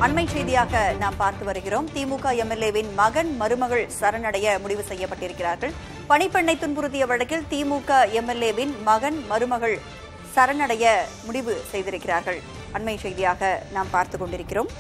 அண்மை செய்தியாக நாம் பார்த்து வருகிறோம் திமுக எம்எல்ஏவின் மகன் மருமகள் சரணடைய முடிவு செய்யப்பட்டிருக்கிறார்கள் பணிப்பெண்ணை துன்புறுத்திய வழக்கில் திமுக எம்எல்ஏவின் மகன் மருமகள் சரணடைய முடிவு செய்திருக்கிறார்கள் அண்மை செய்தியாக நாம் பார்த்து கொண்டிருக்கிறோம்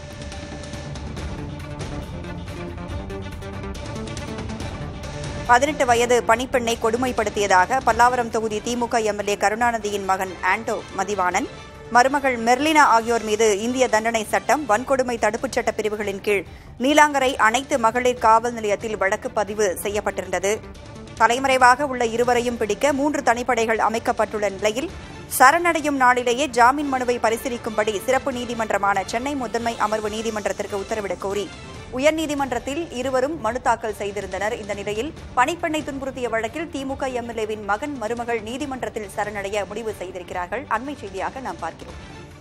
பதினெட்டு வயது பணிப்பெண்ணை கொடுமைப்படுத்தியதாக பல்லாவரம் தொகுதி திமுக எம்எல்ஏ கருணாநிதியின் மகன் ஆண்டோ மதிவாணன் மருமகள் மெர்லினா ஆகியோர் மீது இந்திய தண்டனை சட்டம் வன்கொடுமை தடுப்புச் சட்ட பிரிவுகளின் கீழ் நீலாங்கரை அனைத்து மகளிர் காவல் நிலையத்தில் வழக்கு பதிவு செய்யப்பட்டிருந்தது தலைமறைவாக உள்ள இருவரையும் பிடிக்க மூன்று தனிப்படைகள் அமைக்கப்பட்டுள்ள நிலையில் சரணடையும் நாளிலேயே ஜாமீன் மனுவை பரிசீலிக்கும்படி சிறப்பு நீதிமன்றமான சென்னை முதன்மை அமர்வு நீதிமன்றத்திற்கு உத்தரவிடக் கோரி உயர்நீதிமன்றத்தில் இருவரும் மனு தாக்கல் செய்திருந்தனர் இந்த நிலையில் பணிப்பெண்ணை துன்புறுத்திய வழக்கில் திமுக எம்எல்ஏவின் மகன் மருமகள் நீதிமன்றத்தில் சரணடைய முடிவு செய்திருக்கிறார்கள் அண்மை செய்தியாக நாம் பார்க்கிறோம்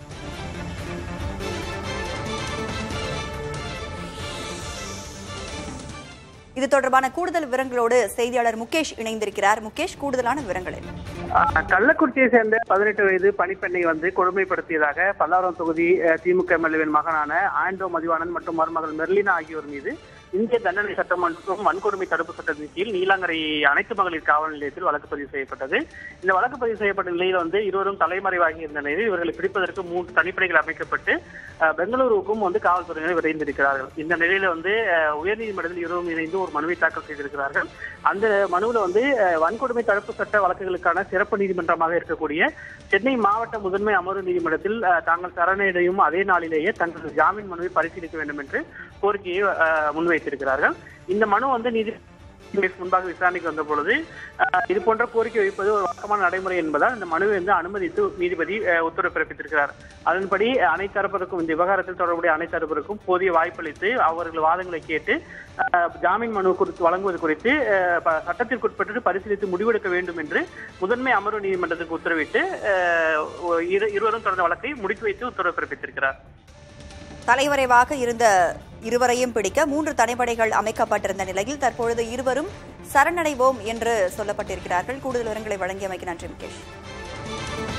இது தொடர்பான கூடுதல் விவரங்களோடு செய்தியாளர் முகேஷ் இணைந்திருக்கிறார் முகேஷ் கூடுதலான விவரங்கள் என்ன ஆஹ் கள்ளக்குறிச்சியை சேர்ந்த பதினெட்டு வயது பணிப்பெண்ணை வந்து கொடுமைப்படுத்தியதாக பல்லாவரம் தொகுதி அஹ், திமுக எம்எல்ஏவின் மகனான ஆண்டோ மதிவாணன் மற்றும் மருமகள் மெர்லினா ஆகியோர் மீது இந்திய தண்டனை சட்டம் மற்றும் வன்கொடுமை தடுப்பு சட்டத்தின் கீழ் நீலாங்கரை அனைத்து மகளிர் காவல் நிலையத்தில் வழக்கு பதிவு செய்யப்பட்டது இந்த வழக்கு பதிவு செய்யப்பட்ட நிலையில் வந்து இருவரும் தலைமறைவாகி இருந்த நிலையில் இவர்களை பிடிப்பதற்கு மூன்று தனிப்படைகள் அமைக்கப்பட்டு அஹ், பெங்களூருவுக்கும் வந்து காவல்துறையினர் விரைந்திருக்கிறார்கள் இந்த நிலையில வந்து அஹ், உயர்நீதிமன்றத்தில் இருவரும் இணைந்து ஒரு மனுவை தாக்கல் செய்திருக்கிறார்கள் அந்த மனுவில் வந்து அஹ், வன்கொடுமை தடுப்பு சட்ட வழக்குகளுக்கான சிறப்பு நீதிமன்றமாக இருக்கக்கூடிய சென்னை மாவட்ட முதன்மை அமர்வு நீதிமன்றத்தில் அஹ், தாங்கள் சரணடையும் அதே நாளிலேயே தங்களது ஜாமீன் மனுவை பரிசீலிக்க வேண்டும் என்று கோரிக்கையை அஹ், முன்வைத்திருக்கிறார்கள் இந்த மனு வந்து நீதி முன்பாக விசாரணைக்கு வந்த பொழுது அஹ், இது போன்ற கோரிக்கை வைப்பது ஒரு வழக்கமான நடைமுறை என்பதால் இந்த மனுவை வந்து அனுமதித்து நீதிபதி அஹ், உத்தரவு பிறப்பித்திருக்கிறார் அதன்படி அனைத்து தரப்பிற்கும் இந்த விவகாரத்தில் தொடர்புடைய அனைத்து தரப்பிற்கும் போதிய வாய்ப்பளித்து அவர்கள் வாதங்களை கேட்டு அஹ், ஜாமீன் மனு குறித்து வழங்குவது குறித்து அஹ், ப- சட்டத்திற்குட்பட்டு பரிசீலித்து முடிவெடுக்க வேண்டும் என்று முதன்மை அமர்வு நீதிமன்றத்துக்கு உத்தரவிட்டு அஹ், இரு- இருவரும் தொடர்ந்த வழக்கை முடித்து வைத்து உத்தரவு பிறப்பித்திருக்கிறார் தலைமறைவாக இருந்த இருவரையும் பிடிக்க மூன்று தனிப்படைகள் அமைக்கப்பட்டிருந்த நிலையில் தற்பொழுது இருவரும் சரணடைவோம் என்று சொல்லப்பட்டிருக்கிறார்கள் கூடுதல் விவரங்களை வழங்கியமைக்கு நன்றி முகேஷ்